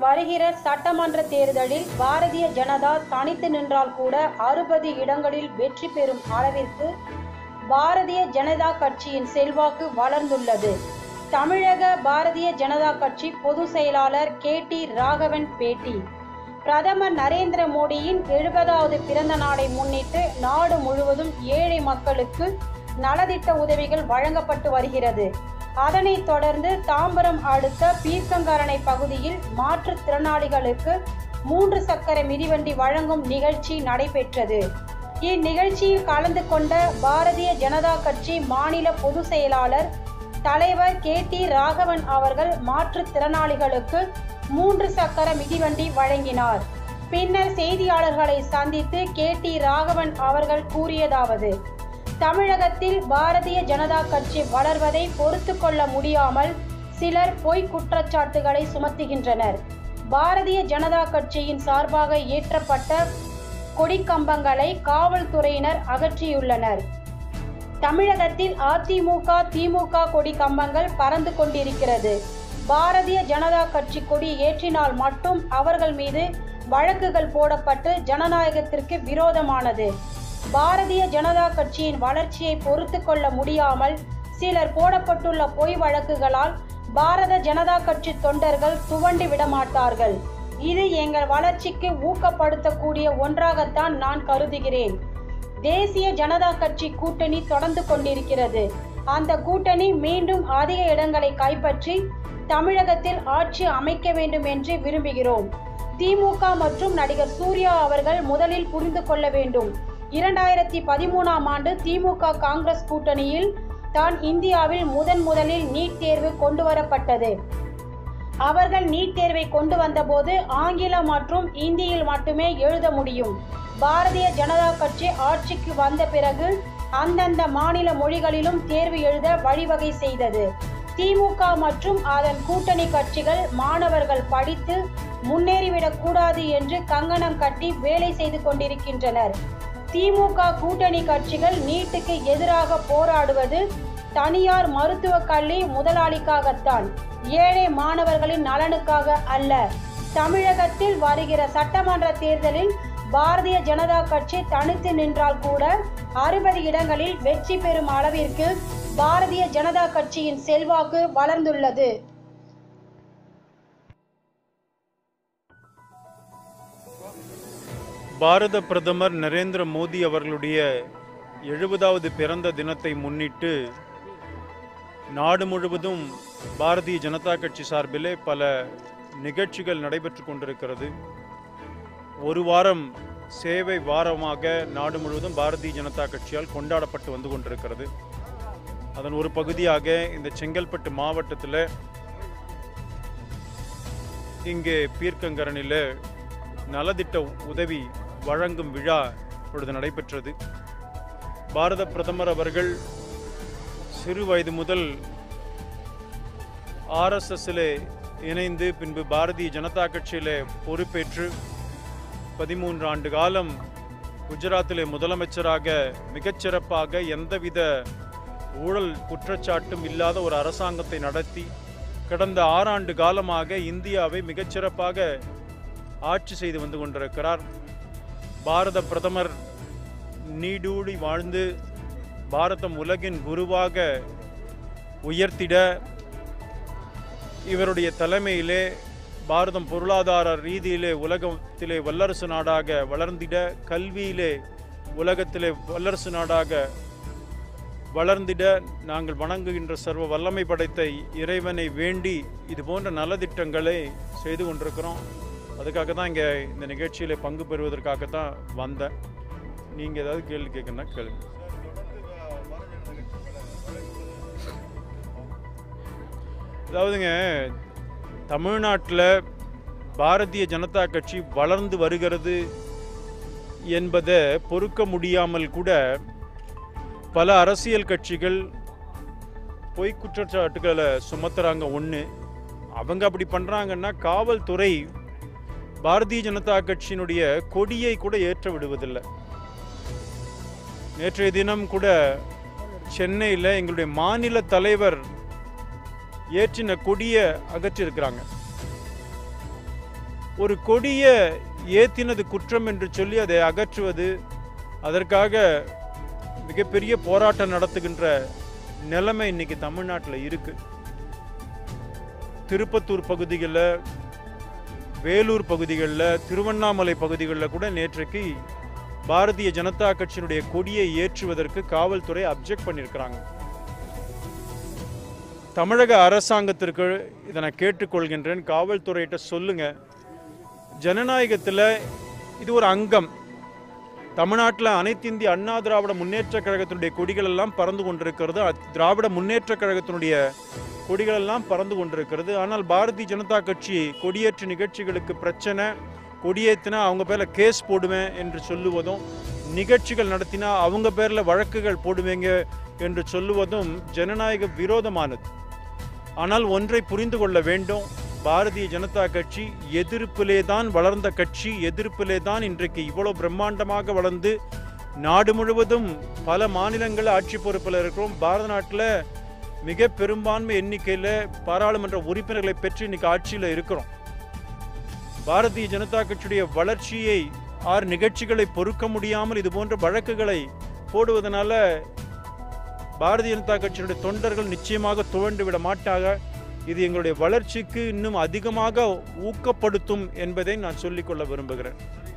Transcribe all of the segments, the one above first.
வருகிற சட்டமன்ற தேர்தலில் பாரதிய ஜனதா தனித்து நின்றால் கூட அறுபது இடங்களில் வெற்றி பெறும் அளவிற்கு பாரதிய ஜனதா கட்சியின் செல்வாக்கு வளர்ந்துள்ளது தமிழக பாரதிய ஜனதா கட்சி பொதுச் செயலாளர் கே டி ராகவன் பேட்டி பிரதமர் நரேந்திர மோடியின் எழுபதாவது பிறந்த நாளை முன்னிட்டு நாடு முழுவதும் ஏழை மக்களுக்கு நலத்திட்ட உதவிகள் வழங்கப்பட்டு வருகிறது அதனைத் தொடர்ந்து தாம்பரம் அடுத்த பீர்க்கங்கரணை பகுதியில் மாற்றுத்திறனாளிகளுக்கு மூன்று சக்கர மிதிவண்டி வழங்கும் நிகழ்ச்சி நடைபெற்றது இந்நிகழ்ச்சியில் கலந்து கொண்ட பாரதிய ஜனதா கட்சி மாநில பொதுச் செயலாளர் தலைவர் கே டி ராகவன் அவர்கள் மாற்றுத்திறனாளிகளுக்கு மூன்று சக்கர மிதிவண்டி வழங்கினார் பின்னர் செய்தியாளர்களை சந்தித்து கே டி ராகவன் அவர்கள் கூறியதாவது தமிழகத்தில் பாரதிய ஜனதா கட்சி வளர்வதை பொறுத்து கொள்ள முடியாமல் சிலர் பொய் குற்றச்சாட்டுகளை சுமத்துகின்றனர் பாரதிய ஜனதா கட்சியின் சார்பாக ஏற்றப்பட்ட கொடிக்கம்பங்களை காவல்துறையினர் அகற்றியுள்ளனர் தமிழகத்தில் அதிமுக திமுக கொடி கம்பங்கள் பறந்து கொண்டிருக்கிறது பாரதிய ஜனதா கட்சி கொடி ஏற்றினால் மட்டும் அவர்கள் மீது வழக்குகள் போடப்பட்டு ஜனநாயகத்திற்கு விரோதமானது பாரதிய ஜனதா கட்சியின் வளர்ச்சியை பொறுத்து கொள்ள முடியாமல் சிலர் போடப்பட்டுள்ள பொய் வழக்குகளால் பாரத ஜனதா கட்சி தொண்டர்கள் துவண்டு விடமாட்டார்கள் இது எங்கள் வளர்ச்சிக்கு ஊக்கப்படுத்தக்கூடிய ஒன்றாகத்தான் நான் கருதுகிறேன் தேசிய ஜனதா கட்சி கூட்டணி தொடர்ந்து கொண்டிருக்கிறது அந்த கூட்டணி மீண்டும் அதிக இடங்களை கைப்பற்றி தமிழகத்தில் ஆட்சி அமைக்க வேண்டும் என்று விரும்புகிறோம் திமுக மற்றும் நடிகர் சூர்யா அவர்கள் முதலில் புரிந்து கொள்ள வேண்டும் இரண்டாயிரத்தி பதிமூணாம் ஆண்டு திமுக காங்கிரஸ் கூட்டணியில் தான் இந்தியாவில் முதன் முதலில் நீட் தேர்வு கொண்டு வரப்பட்டது அவர்கள் நீட் தேர்வை கொண்டு வந்தபோது ஆங்கிலம் மற்றும் இந்தியில் மட்டுமே எழுத முடியும் பாரதிய ஜனதா கட்சி ஆட்சிக்கு வந்த பிறகு அந்தந்த மாநில மொழிகளிலும் தேர்வு எழுத வழிவகை செய்தது திமுக மற்றும் அதன் கூட்டணி கட்சிகள் மாணவர்கள் படித்து முன்னேறிவிடக் கூடாது என்று கங்கணம் கட்டி வேலை செய்து கொண்டிருக்கின்றனர் திமுக கூட்டணி கட்சிகள் நீட்டுக்கு எதிராக போராடுவது தனியார் மருத்துவக் கல்வி முதலாளிக்காகத்தான் ஏழை மாணவர்களின் நலனுக்காக அல்ல தமிழகத்தில் வருகிற சட்டமன்ற தேர்தலில் பாரதிய ஜனதா கட்சி தனித்து நின்றால் கூட அறுபது இடங்களில் வெற்றி பெறும் அளவிற்கு பாரதிய ஜனதா கட்சியின் செல்வாக்கு வளர்ந்துள்ளது பாரத பிரதமர் நரேந்திர மோடி அவர்களுடைய எழுபதாவது பிறந்த தினத்தை முன்னிட்டு நாடு முழுவதும் பாரதிய ஜனதா கட்சி சார்பிலே பல நிகழ்ச்சிகள் நடைபெற்று கொண்டிருக்கிறது ஒரு வாரம் சேவை வாரமாக நாடு முழுவதும் பாரதிய ஜனதா கட்சியால் கொண்டாடப்பட்டு வந்து கொண்டிருக்கிறது அதன் ஒரு பகுதியாக இந்த செங்கல்பட்டு மாவட்டத்தில் இங்கே பீர்க்கங்கரனில் நலத்திட்ட உதவி வழங்கும் விழா இப்பொழுது நடைபெற்றது பாரத பிரதமர் அவர்கள் சிறு வயது முதல் ஆர்எஸ்எஸ்ஸில் இணைந்து பின்பு பாரதிய ஜனதா கட்சியில் பொறுப்பேற்று பதிமூன்று ஆண்டு காலம் குஜராத்திலே முதலமைச்சராக மிகச்சிறப்பாக எந்தவித ஊழல் குற்றச்சாட்டும் இல்லாத ஒரு அரசாங்கத்தை நடத்தி கடந்த ஆறாண்டு காலமாக இந்தியாவை மிகச்சிறப்பாக ஆட்சி செய்து வந்து கொண்டிருக்கிறார் பாரத பிரதமர் நீடூழி வாழ்ந்து பாரதம் உலகின் குருவாக உயர்த்திட இவருடைய தலைமையிலே பாரதம் பொருளாதார ரீதியிலே உலகத்திலே வல்லரசு நாடாக வளர்ந்திட கல்வியிலே உலகத்திலே வல்லரசு நாடாக வளர்ந்திட நாங்கள் வணங்குகின்ற சர்வ வல்லமை படைத்த இறைவனை வேண்டி இது போன்ற நலத்திட்டங்களை செய்து கொண்டிருக்கிறோம் அதுக்காக தான் இங்கே இந்த நிகழ்ச்சியில் பங்கு பெறுவதற்காக தான் வந்தேன் நீங்கள் ஏதாவது கேள்வி கேட்கணும்னா கேளுங்க அதாவதுங்க தமிழ்நாட்டில் பாரதிய ஜனதா கட்சி வளர்ந்து வருகிறது என்பதை பொறுக்க முடியாமல் கூட பல அரசியல் கட்சிகள் பொய் குற்றச்சாட்டுகளை சுமத்துறாங்க ஒன்று அவங்க அப்படி பண்ணுறாங்கன்னா காவல்துறை பாரதிய ஜனதா கட்சியினுடைய கொடியை கூட ஏற்ற விடுவதில்லை நேற்றைய தினம் கூட சென்னையில் எங்களுடைய மாநில தலைவர் ஏற்றின கொடியை அகற்றியிருக்கிறாங்க ஒரு கொடிய ஏத்தினது குற்றம் என்று சொல்லி அதை அகற்றுவது அதற்காக மிகப்பெரிய போராட்டம் நடத்துகின்ற நிலைமை இன்னைக்கு தமிழ்நாட்டில் இருக்கு திருப்பத்தூர் பகுதிகளில் வேலூர் பகுதிகளில் திருவண்ணாமலை பகுதிகளில் கூட நேற்றைக்கு பாரதிய ஜனதா கட்சியினுடைய கொடியை ஏற்றுவதற்கு காவல்துறை அப்ஜெக்ட் பண்ணியிருக்கிறாங்க தமிழக அரசாங்கத்திற்கு இதை நான் கேட்டுக்கொள்கின்றேன் காவல்துறையிட்ட சொல்லுங்க ஜனநாயகத்தில் இது ஒரு அங்கம் தமிழ்நாட்டில் அனைத்து இந்திய அண்ணா திராவிட முன்னேற்ற கழகத்தினுடைய கொடிகள் எல்லாம் பறந்து கொண்டிருக்கிறது அத்- திராவிட முன்னேற்ற கழகத்தினுடைய கொடிகள் எல்லாம் பறந்து கொண்டிருக்கிறது ஆனால் பாரதிய ஜனதா கட்சி கொடியேற்று நிகழ்ச்சிகளுக்கு பிரச்சனை கொடியேற்றினா அவங்க பேரில் கேஸ் போடுவேன் என்று சொல்லுவதும் நிகழ்ச்சிகள் நடத்தினா அவங்க பேரில் வழக்குகள் போடுவேங்க என்று சொல்லுவதும் ஜனநாயக விரோதமானது ஆனால் ஒன்றை புரிந்து கொள்ள வேண்டும் பாரதிய ஜனதா கட்சி எதிர்ப்பிலே தான் வளர்ந்த கட்சி எதிர்ப்பிலே தான் இன்றைக்கு இவ்வளவு பிரம்மாண்டமாக வளர்ந்து நாடு முழுவதும் பல மாநிலங்கள் ஆட்சி பொறுப்பில் இருக்கிறோம் பாரத நாட்டில் மிக பெரும்பான்மை எண்ணிக்கையில் பாராளுமன்ற உறுப்பினர்களை பெற்று இன்னைக்கு ஆட்சியில் இருக்கிறோம் பாரதிய ஜனதா கட்சியுடைய வளர்ச்சியை ஆறு நிகழ்ச்சிகளை பொறுக்க முடியாமல் இது போன்ற வழக்குகளை போடுவதனால பாரதிய ஜனதா கட்சியினுடைய தொண்டர்கள் நிச்சயமாக துவண்டு விட மாட்டாங்க இது எங்களுடைய வளர்ச்சிக்கு இன்னும் அதிகமாக ஊக்கப்படுத்தும் என்பதை நான் சொல்லிக்கொள்ள விரும்புகிறேன்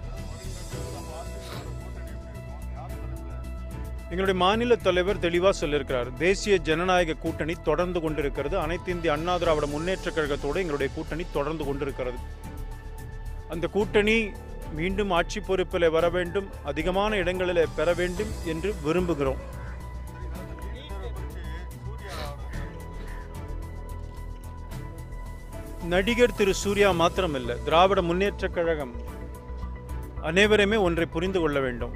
எங்களுடைய மாநில தலைவர் தெளிவாக சொல்லியிருக்கிறார் தேசிய ஜனநாயக கூட்டணி தொடர்ந்து கொண்டிருக்கிறது அனைத்து இந்திய அண்ணா திராவிட முன்னேற்ற கழகத்தோடு எங்களுடைய கூட்டணி தொடர்ந்து கொண்டிருக்கிறது அந்த கூட்டணி மீண்டும் ஆட்சி பொறுப்பில் வர வேண்டும் அதிகமான இடங்களில் பெற வேண்டும் என்று விரும்புகிறோம் நடிகர் திரு சூர்யா மாத்திரமல்ல திராவிட முன்னேற்ற கழகம் அனைவருமே ஒன்றை புரிந்து கொள்ள வேண்டும்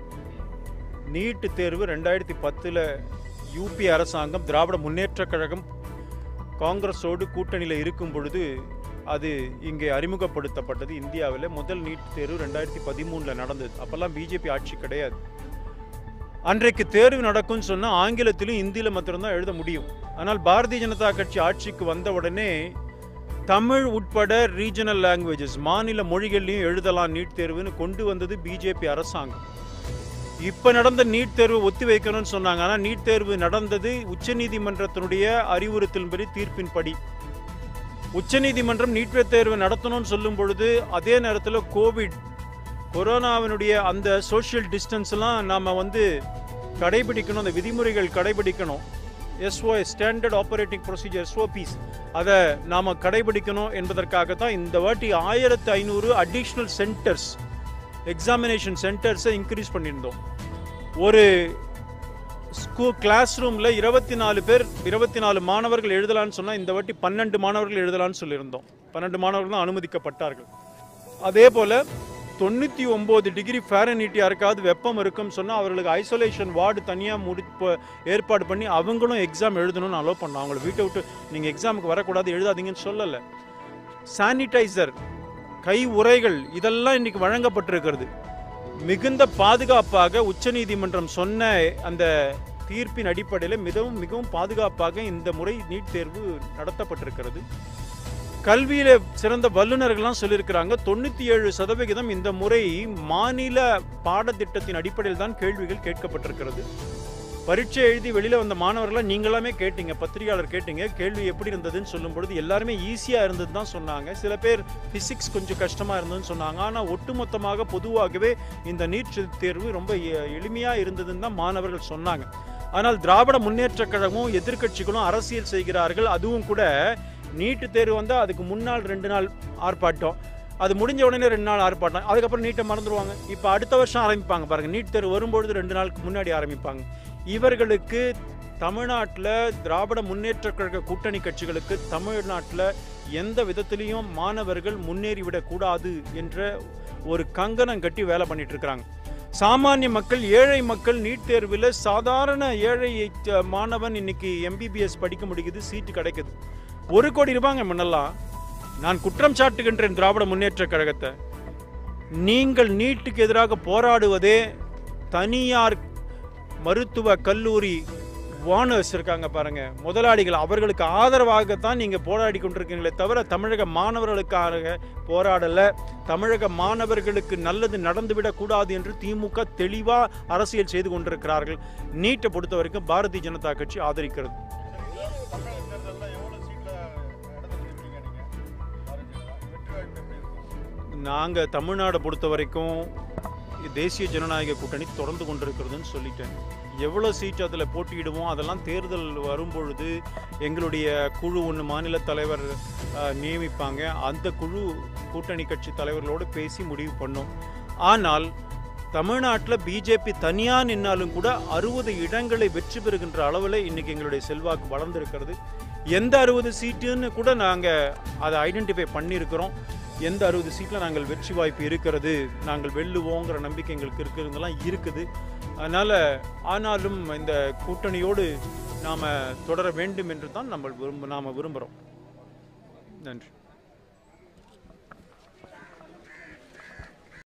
நீட் தேர்வு ரெண்டாயிரத்தி பத்தில் யூபி அரசாங்கம் திராவிட முன்னேற்ற கழகம் காங்கிரஸோடு கூட்டணியில் இருக்கும் பொழுது அது இங்கே அறிமுகப்படுத்தப்பட்டது இந்தியாவில் முதல் நீட் தேர்வு ரெண்டாயிரத்தி பதிமூணில் நடந்தது அப்போல்லாம் பிஜேபி ஆட்சி கிடையாது அன்றைக்கு தேர்வு நடக்கும்னு சொன்னால் ஆங்கிலத்திலும் இந்தியில மாத்திரம்தான் எழுத முடியும் ஆனால் பாரதிய ஜனதா கட்சி ஆட்சிக்கு வந்த உடனே தமிழ் உட்பட ரீஜனல் லாங்குவேஜஸ் மாநில மொழிகள்லையும் எழுதலாம் நீட் தேர்வுன்னு கொண்டு வந்தது பிஜேபி அரசாங்கம் இப்போ நடந்த நீட் தேர்வு ஒத்தி வைக்கணும்னு சொன்னாங்க ஆனால் நீட் தேர்வு நடந்தது உச்சநீதிமன்றத்தினுடைய அறிவுறுத்தலின்படி தீர்ப்பின்படி உச்சநீதிமன்றம் நீட் தேர்வு நடத்தணும்னு சொல்லும் பொழுது அதே நேரத்தில் கோவிட் கொரோனாவினுடைய அந்த சோஷியல் டிஸ்டன்ஸ்லாம் நாம் வந்து கடைபிடிக்கணும் அந்த விதிமுறைகள் கடைபிடிக்கணும் SO standard operating procedure SOPs அதை நாம் கடைபிடிக்கணும் என்பதற்காக தான் இந்த வாட்டி ஆயிரத்து ஐநூறு அடிஷ்னல் சென்டர்ஸ் எக்ஸாமினேஷன் சென்டர்ஸை இன்க்ரீஸ் பண்ணியிருந்தோம் ஒரு ஸ்கூ கிளாஸ் ரூமில் இருபத்தி நாலு பேர் இருபத்தி நாலு மாணவர்கள் எழுதலான்னு சொன்னால் இந்த வாட்டி பன்னெண்டு மாணவர்கள் எழுதலான்னு சொல்லியிருந்தோம் பன்னெண்டு மாணவர்கள் தான் அனுமதிக்கப்பட்டார்கள் அதே போல் தொண்ணூற்றி ஒம்பது டிகிரி ஃபேரனீட் யாருக்காவது வெப்பம் இருக்குன்னு சொன்னால் அவர்களுக்கு ஐசோலேஷன் வார்டு தனியாக முடி ப- ஏற்பாடு பண்ணி அவங்களும் எக்ஸாம் எழுதணும்னு அலோவ் பண்ணோம் அவங்கள வீட்டை விட்டு நீங்கள் எக்ஸாமுக்கு வரக்கூடாது எழுதாதீங்கன்னு சொல்லலை சானிடைசர் கை உரைகள் இதெல்லாம் இன்னைக்கு வழங்கப்பட்டிருக்கிறது மிகுந்த பாதுகாப்பாக உச்சநீதிமன்றம் சொன்ன அந்த தீர்ப்பின் அடிப்படையில் மிகவும் மிகவும் பாதுகாப்பாக இந்த முறை நீட் தேர்வு நடத்தப்பட்டிருக்கிறது கல்வியில சிறந்த வல்லுநர்கள்லாம் சொல்லியிருக்கிறாங்க தொண்ணூற்றி ஏழு சதவிகிதம் இந்த முறை மாநில பாடத்திட்டத்தின் அடிப்படையில் தான் கேள்விகள் கேட்கப்பட்டிருக்கிறது பரீட்சை எழுதி வெளியில வந்த மாணவர்களை நீங்களாமே கேட்டீங்க பத்திரிகையாளர் கேட்டீங்க கேள்வி எப்படி இருந்ததுன்னு சொல்லும் பொழுது எல்லாருமே ஈஸியா இருந்தது தான் சொன்னாங்க சில பேர் பிசிக்ஸ் கொஞ்சம் கஷ்டமா இருந்ததுன்னு சொன்னாங்க ஆனா ஒட்டுமொத்தமாக பொதுவாகவே இந்த நீட் தேர்வு ரொம்ப எ- எளிமையா இருந்ததுன்னு தான் மாணவர்கள் சொன்னாங்க ஆனால் திராவிட முன்னேற்ற கழகமும் எதிர்க்கட்சிகளும் அரசியல் செய்கிறார்கள் அதுவும் கூட நீட்டு தேர்வு வந்தால் அதுக்கு முன்னாள் ரெண்டு நாள் ஆர்ப்பாட்டம் அது முடிஞ்ச உடனே ரெண்டு நாள் ஆர்ப்பாட்டம் அதுக்கப்புறம் நீட்டை மறந்துடுவாங்க இப்போ அடுத்த வருஷம் ஆரம்பிப்பாங்க பாருங்க நீட் தேர்வு வரும்பொழுது ரெண்டு நாளுக்கு முன்னாடி ஆரம்பிப்பாங்க இவர்களுக்கு தமிழ்நாட்டில் திராவிட முன்னேற்ற கழக கூட்டணி கட்சிகளுக்கு தமிழ்நாட்டில் எந்த விதத்திலையும் மாணவர்கள் முன்னேறிவிடக் கூடாது என்ற ஒரு கங்கணம் கட்டி வேலை பண்ணிட்டு இருக்கிறாங்க சாமானிய மக்கள் ஏழை மக்கள் நீட் தேர்வில் சாதாரண ஏழை அஹ், மாணவன் இன்னைக்கு எம்பிபிஎஸ் படிக்க முடியுது சீட்டு கிடைக்குது ஒரு கோடி ரூபாங்க முன்னெல்லாம் நான் குற்றம் சாட்டுகின்றேன் திராவிட முன்னேற்ற கழகத்தை நீங்கள் நீட்டுக்கு எதிராக போராடுவதே தனியார் மருத்துவ கல்லூரி ஓனர்ஸ் இருக்காங்க பாருங்க முதலாளிகள் அவர்களுக்கு ஆதரவாகத்தான் நீங்க போராடி கொண்டிருக்கீங்களே தவிர தமிழக மாணவர்களுக்காக போராடல தமிழக மாணவர்களுக்கு நல்லது நடந்துவிடக் கூடாது என்று திமுக தெளிவா அரசியல் செய்து கொண்டிருக்கிறார்கள் நீட்டை பொறுத்த வரைக்கும் பாரதிய ஜனதா கட்சி ஆதரிக்கிறது தமிழக தேர்தலில் எவ்வளோ சீட்டில் இடத்த பிடிப்பீங்க நீங்கள் வெற்றி வாய்ப்பு எப்படி இருக்கும் நாங்கள் தமிழ்நாடை பொறுத்த வரைக்கும் தேசிய ஜனநாயக கூட்டணி தொடர்ந்து கொண்டிருக்கிறதுன்னு சொல்லிட்டேன் எவ்வளோ சீட் அதில் போட்டியிடுவோம் அதெல்லாம் தேர்தல் வரும்பொழுது எங்களுடைய குழு ஒன்று மாநில தலைவர் அஹ், நியமிப்பாங்க அந்த குழு கூட்டணி கட்சி தலைவர்களோடு பேசி முடிவு பண்ணும் ஆனால் தமிழ்நாட்டில் பிஜேபி தனியாக நின்னாலும் கூட அறுபது இடங்களை வெற்றி பெறுகின்ற அளவில் இன்னைக்கு எங்களுடைய செல்வாக்கு வளர்ந்துருக்கிறது எந்த அறுபது சீட்டுன்னு கூட நாங்கள் அதை ஐடென்டிஃபை பண்ணியிருக்கிறோம் எந்த அறுபது சீட்டில் நாங்கள் வெற்றி வாய்ப்பு இருக்கிறது நாங்கள் வெல்லுவோங்கிற நம்பிக்கை எங்களுக்கு இருக்கிறதெல்லாம் இருக்குது அதனால் ஆனாலும் இந்த கூட்டணியோடு நாம் தொடர வேண்டும் என்று தான் நம்ம விரும்ப நாம் விரும்புகிறோம் நன்றி